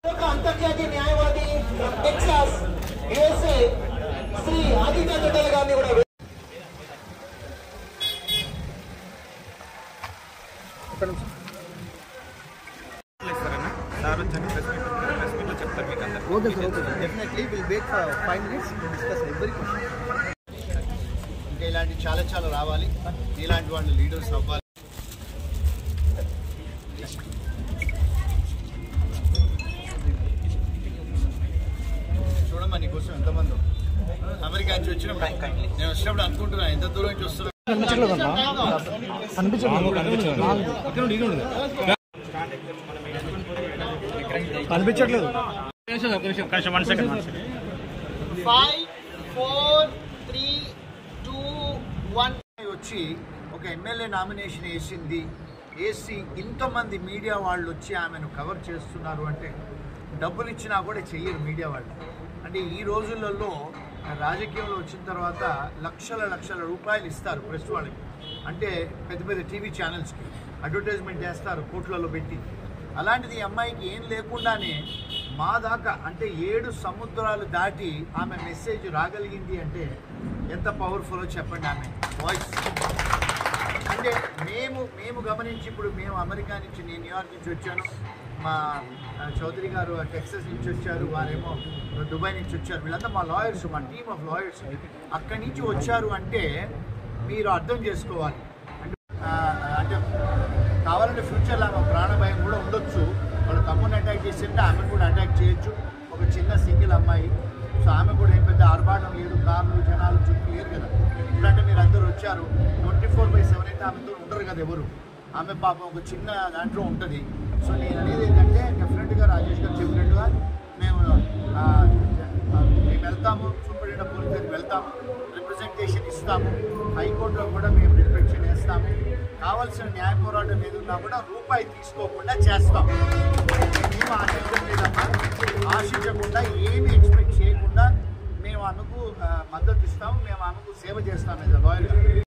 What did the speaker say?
ఒక అంతర్జాతీయ న్యాయవాది from Texas USA Shri Aditya Tottela గారిని కూడా సరేనా సార్ వచ్చాక ప్రెస్ మీట్ ప్రెస్ మీట్లో చెప్తారు మీకు అందరు okay sir okay sir definitely will wait for five minutes discuss every ఇంకా ఇలాంటి చాలా చాలా రావాలి ఇలాంటి వాళ్ళు లీడర్స్ అవ్వాలి చూడమ్మా నీకోసం ఎంతమంది అమెరికా నుంచి వచ్చినప్పుడు నేను వచ్చినప్పుడు అనుకుంటున్నా ఎంత దూరం నుంచి వస్తున్నా కనిపించట్లేదు five four three two one వచ్చి ఒక ఎమ్మెల్యే నామినేషన్ వేసింది వేసి ఇంతమంది మీడియా వాళ్ళు వచ్చి ఆమెను కవర్ చేస్తున్నారు అంటే డబ్బులు ఇచ్చినా కూడా చెయ్యరు మీడియా వాళ్ళు అంటే ఈ రోజులలో రాజకీయంలో వచ్చిన తర్వాత లక్షల లక్షల రూపాయలు ఇస్తారు ప్రెస్ వాళ్ళకి అంటే పెద్ద పెద్ద టీవీ ఛానల్స్కి అడ్వర్టైజ్మెంట్ చేస్తారు కోట్లలో పెట్టి అలాంటిది ఈ అమ్మాయికి ఏం లేకుండానే మా దాకా అంటే ఏడు సముద్రాలు దాటి ఆమె మెసేజ్ రాగలిగింది అంటే ఎంత పవర్ఫుల్లో చెప్పండి ఆమె వాయిస్ అంటే మేము మేము గమనించి ఇప్పుడు మేము అమెరికా నుంచి నేను న్యూయార్క్ నుంచి వచ్చాను మా ఆ, చౌదరి గారు టెక్సస్ నుంచి వచ్చారు వారేమో దుబాయ్ నుంచి వచ్చారు వీళ్ళంతా మా లాయర్స్ మా టీమ్ ఆఫ్ లాయర్స్ అక్కడి నుంచి వచ్చారు అంటే మీరు అర్థం చేసుకోవాలి అంటే ఆ, అంటే కావాలంటే ఫ్యూచర్లో ఆమె ప్రాణభయం కూడా ఉండొచ్చు వాళ్ళ తమ్ముడిని అటాక్ చేసింటే ఆమెను కూడా అటాక్ చేయొచ్చు ఒక చిన్న సింగిల్ అమ్మాయి సో ఆమె కూడా ఏం పెద్ద ఆర్భాటం లేదు కార్లు జనాలు చుట్టూ లేరు కదా ఇప్పుడంటే మీరు అందరూ వచ్చారు ట్వంటీ ఫోర్ బై సెవెన్ అయితే ఆమెతో ఉండరు కదా ఎవరు ఆమె పాపం ఒక చిన్న దాంట్లో ఉంటుంది సో నేను అనేది ఏంటంటే డెఫినెట్గా రాజేష్ గారు చెప్పినట్టుగా మేము ఆ, ఆ, మేము వెళ్తాము సూపరింటెండెంట్ పోలీస్ దగ్గరికి వెళ్తాము రిప్రజెంటేషన్ ఇస్తాము హైకోర్టులో కూడా మేము రిఫ్లెక్షన్ వేస్తాము కావాల్సిన న్యాయ పోరాటం ఏదున్నా కూడా రూపాయి తీసుకోకుండా చేస్తాం మేము ఆశించలేదమ్మా ఆశించకుండా ఏమి ఎక్స్పెక్ట్ చేయకుండా మేము ఆమెకు ఆ, మద్దతు ఇస్తాము మేము ఆమెకు సేవ చేస్తాం యాజ్ లాయర్గా